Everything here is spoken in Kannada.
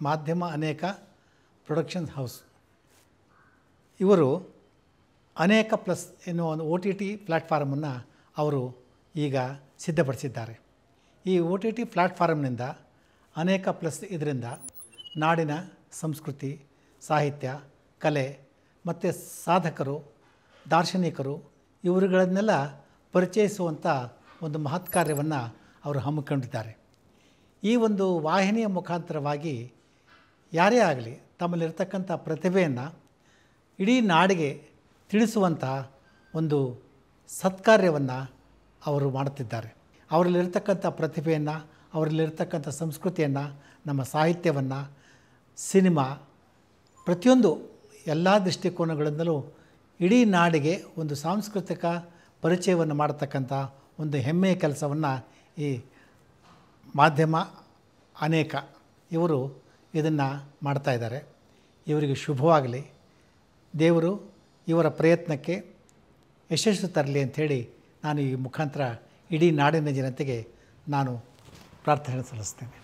ಮಾಧ್ಯಮ ಅನೇಕ ಪ್ರೊಡಕ್ಷನ್ ಹೌಸ್ ಇವರು ಅನೇಕ ಪ್ಲಸ್ ಎನ್ನುವ ಒಂದು ಒ ಟಿ ಟಿ ಪ್ಲ್ಯಾಟ್ಫಾರ್ಮನ್ನು ಅವರು ಈಗ ಸಿದ್ಧಪಡಿಸಿದ್ದಾರೆ ಈ ಒ ಟಿ ಟಿ ಪ್ಲ್ಯಾಟ್ಫಾರ್ಮ್ನಿಂದ ಅನೇಕ ಪ್ಲಸ್ ಇದರಿಂದ ನಾಡಿನ ಸಂಸ್ಕೃತಿ ಸಾಹಿತ್ಯ ಕಲೆ ಮತ್ತು ಸಾಧಕರು ದಾರ್ಶನಿಕರು ಇವರುಗಳನ್ನೆಲ್ಲ ಪರಿಚಯಿಸುವಂಥ ಒಂದು ಮಹತ್ ಕಾರ್ಯವನ್ನು ಅವರು ಹಮ್ಮಿಕೊಂಡಿದ್ದಾರೆ ಈ ಒಂದು ವಾಹಿನಿಯ ಮುಖಾಂತರವಾಗಿ ಯಾರೇ ಆಗಲಿ ತಮ್ಮಲ್ಲಿರ್ತಕ್ಕಂಥ ಪ್ರತಿಭೆಯನ್ನು ಇಡೀ ನಾಡಿಗೆ ತಿಳಿಸುವಂತಹ ಒಂದು ಸತ್ಕಾರ್ಯವನ್ನು ಅವರು ಮಾಡುತ್ತಿದ್ದಾರೆ ಅವರಲ್ಲಿರ್ತಕ್ಕಂಥ ಪ್ರತಿಭೆಯನ್ನು ಅವರಲ್ಲಿರ್ತಕ್ಕಂಥ ಸಂಸ್ಕೃತಿಯನ್ನು ನಮ್ಮ ಸಾಹಿತ್ಯವನ್ನು ಸಿನಿಮಾ ಪ್ರತಿಯೊಂದು ಎಲ್ಲ ದೃಷ್ಟಿಕೋನಗಳಿಂದಲೂ ಇಡೀ ನಾಡಿಗೆ ಒಂದು ಸಾಂಸ್ಕೃತಿಕ ಪರಿಚಯವನ್ನು ಮಾಡತಕ್ಕಂಥ ಒಂದು ಹೆಮ್ಮೆಯ ಕೆಲಸವನ್ನು ಈ ಮಾಧ್ಯಮ ಅನೇಕ ಇವರು ಇದನ್ನು ಮಾಡ್ತಾಯಿದ್ದಾರೆ ಇವರಿಗೆ ಶುಭವಾಗಲಿ ದೇವರು ಇವರ ಪ್ರಯತ್ನಕ್ಕೆ ಯಶಸ್ಸು ತರಲಿ ಅಂಥೇಳಿ ನಾನು ಈ ಮುಖಾಂತರ ಇಡೀ ನಾಡಿನ ಜನತೆಗೆ ನಾನು ಪ್ರಾರ್ಥನೆ ಸಲ್ಲಿಸ್ತೇನೆ